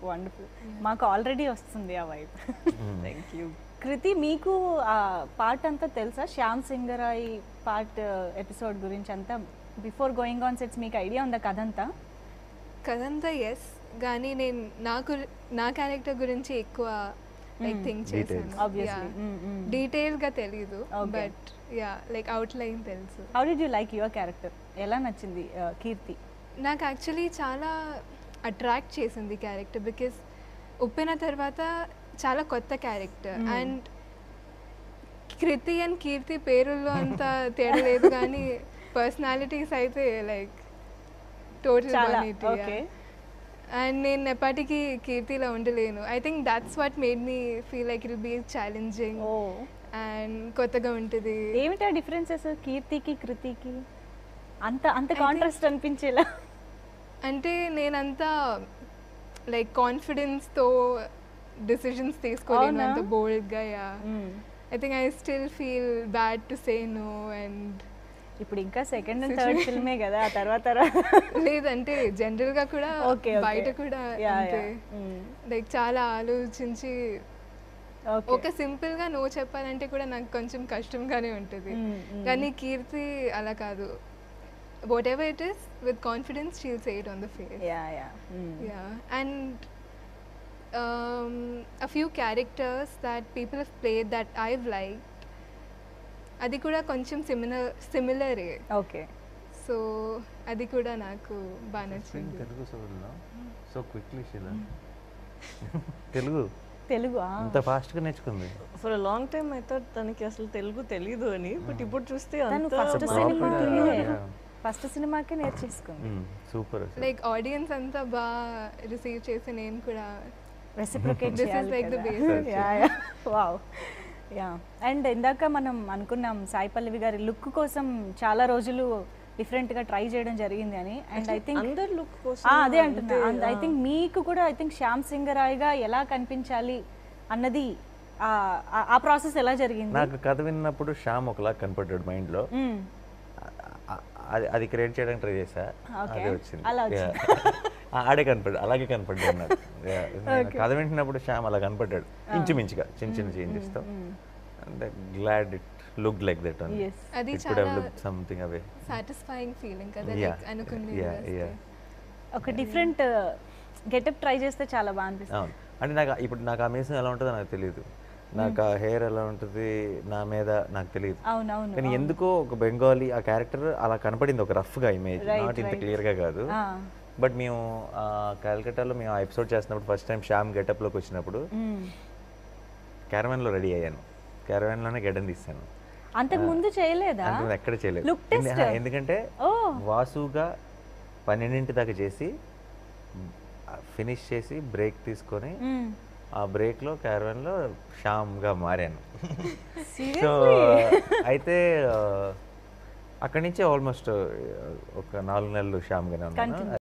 Wonderful మాకు already వస్తుంది ఆ వైబ్ థ్యాంక్ యూ కృతి మీకు ఆ పార్ట్ అంతా తెలుసా శ్యామ్ సింగరాయ్ పార్ట్ ఎపిసోడ్ గురించి అంతా బిఫోర్ గోయింగ్ ఆన్ సెట్స్ మీకు ఐడియా ఉందా కథ అంతా కదంతా ఎస్ కానీ నేను నాకు నా క్యారెక్టర్ గురించి ఎక్కువ లైక్ థింక్ చేశాను Obviously. Mm, mm. డీటెయిల్గా తెలీదు Okay. But yeah like outline తెలుసు how did you like your character ఎలా నచ్చింది ఆ, కీర్తి నాకు యాక్చువల్లీ చాలా అట్రాక్ట్ చేసింది క్యారెక్టర్ బికాస్ ఉప్పిన తర్వాత చాలా కొత్త character and Kriti and Keerthi పేరుల్లో అంత తేడా లేదు కానీ పర్సనాలిటీస్ అయితే లైక్ టోటల్ చాలా ఓకే అండ్ నేను ఎప్పటికీ కీర్తిలో ఉండలేను I think that's what made me feel like it be challenging oh and కొత్తగా ఉంటుంది ఏమిటా డిఫరెన్సెస్ కీర్తికి కృతికి అంత అంత కాంట్రాస్ట్ అనిపించేలా అంటే నేనంతా లైక్ కాన్ఫిడెన్స్తో డిసిషన్స్ తీసుకోలేను అవునా? అంత బోల్డ్గా yeah I think I still feel bad to say no and ఇప్పుడు ఇంకా సెకండ్ అండ్ థర్డ్ ఫిల్మే కదా ఆ తర్వాత తర్వాత లేదంటే జనరల్గా కూడా ఓకే బయట కూడా అంతే లైక్ చాలా ఆలోచించి ఓకే ఒక సింపుల్ గా నో చెప్పాలంటే కూడా నాకు కొంచెం కష్టంగానే ఉంటుంది Mm, mm. కానీ కీర్తి అలా కాదు whatever it is with confidence she'll say it on the face yeah yeah yeah and a few characters that people have played that I've liked అది కూడా కొంచెం సిమిలర్ సిమిలరే ఓకే సో అది కూడా నాకు బాగా నచ్చింది తెలుగు సోదరులు సో క్విక్లీ శీలా తెలుగు తెలుగు ఆ. అంత ఫాస్ట్గా నేర్చుకుంది ఫర్ లాంగ్ టైమ్ అయితే తనకి అసలు తెలుగు తెలీదు అని బట్ ఇప్పుడు చూస్తే తను అంత ఫస్ట్ proper సినిమాకే గా, yeah. ఫస్ట్ సినిమాకే నేర్చేసుకుంది సూపర్ లైక్ ఆడియన్స్ అంతా బాగా రిసీవ్ చేసి నేను కూడా reciprocate This is like the basic. Wow yeah and ఇందాక మనం అనుకున్నాం సాయి పల్లవి గారి లుక్ కోసం చాలా రోజులు డిఫరెంట్ గా ట్రై చేయడం జరిగింది అని అండ్ ఐ థింక్ అందరు లుక్ కోసం అదే అంటున్నా అంతే, ఐ ఆ. థింక్ మీకు కూడా ఐ థింక్ శ్యామ్ సింగరాయ్గా ఎలా కనిపించాలి అన్నది ఆ- ఆ- ఆ ప్రాసెస్ ఎలా జరిగింది నాకు కథ విన్నప్పుడు శ్యామ్ ఒకలా కనపడ్డాడు మైండ్లో మ్మ్. అది అది క్రియేట్ చేయడానికి ట్రై చేశా Okay. అదే వచ్చింది అలా Yeah. ఆ- ఆడే కనపడ్డాడు అలాగే కనపడ్డాడు నాకు Yeah. నేను కథ వింటున్నప్పుడు శ్యామ్ అలా కనపడ్డాడు ఇంచుమించుగా చిన్న చిన్న చేంజెస్తో అంటే glad it look like that only Yes. అది ఇట్ కుడ్ హావ్ చాలా look something away satisfying feeling కదా Yeah, like అనుకుంది yeah, yeah. ఒక డిఫరెంట్ గెటప్ ట్రై చేస్తే చాలా బాగా అనిపిస్తుంది అవును అంటే నాకు ఇప్పుడు నాకు ఆ మీసం ఎలా ఉంటుందో నాకు తెలియదు నాకు ఆ హెయిర్ ఎలా ఉంటుంది నా మీద నాకు తెలియదు అవునవును కానీ ఎందుకో ఒక బెంగాలీ ఆ క్యారెక్టర్ అలా కనపడింది ఒక రఫ్గా ఇమేజ్ Right, నాట్ ఇంత right. క్లియర్గా కాదు ఆ. బట్ మేము ఆ, కాల్కటాలో మేము ఆ ఎపిసోడ్ చేసినప్పుడు ఫస్ట్ టైం శ్యామ్ గెటప్లోకి వచ్చినప్పుడు మ్మ్. క్యారవాన్లో రెడీ అయ్యాను క్యారవాన్లోనే గెడని తీస్తాను అంతకు ముందు చేయలేదా అంతకుముందు ఎక్కడ చేయలేదు Look ఎందు- test? ఆ, ఎందుకంటే ఓ వాసుగా పన్నెండింటి దాకా చేసి ఫినిష్ చేసి బ్రేక్ తీసుకొని మ్మ్. ఆ బ్రేక్లో క్యారవాన్లో శ్యామ్గా మారాను సో అయితే ఆ, అక్కడి నుంచి ఆల్మోస్ట్ ఒక నాలుగు నెలలు శ్యామ్గానే ఉన్నాను Continue.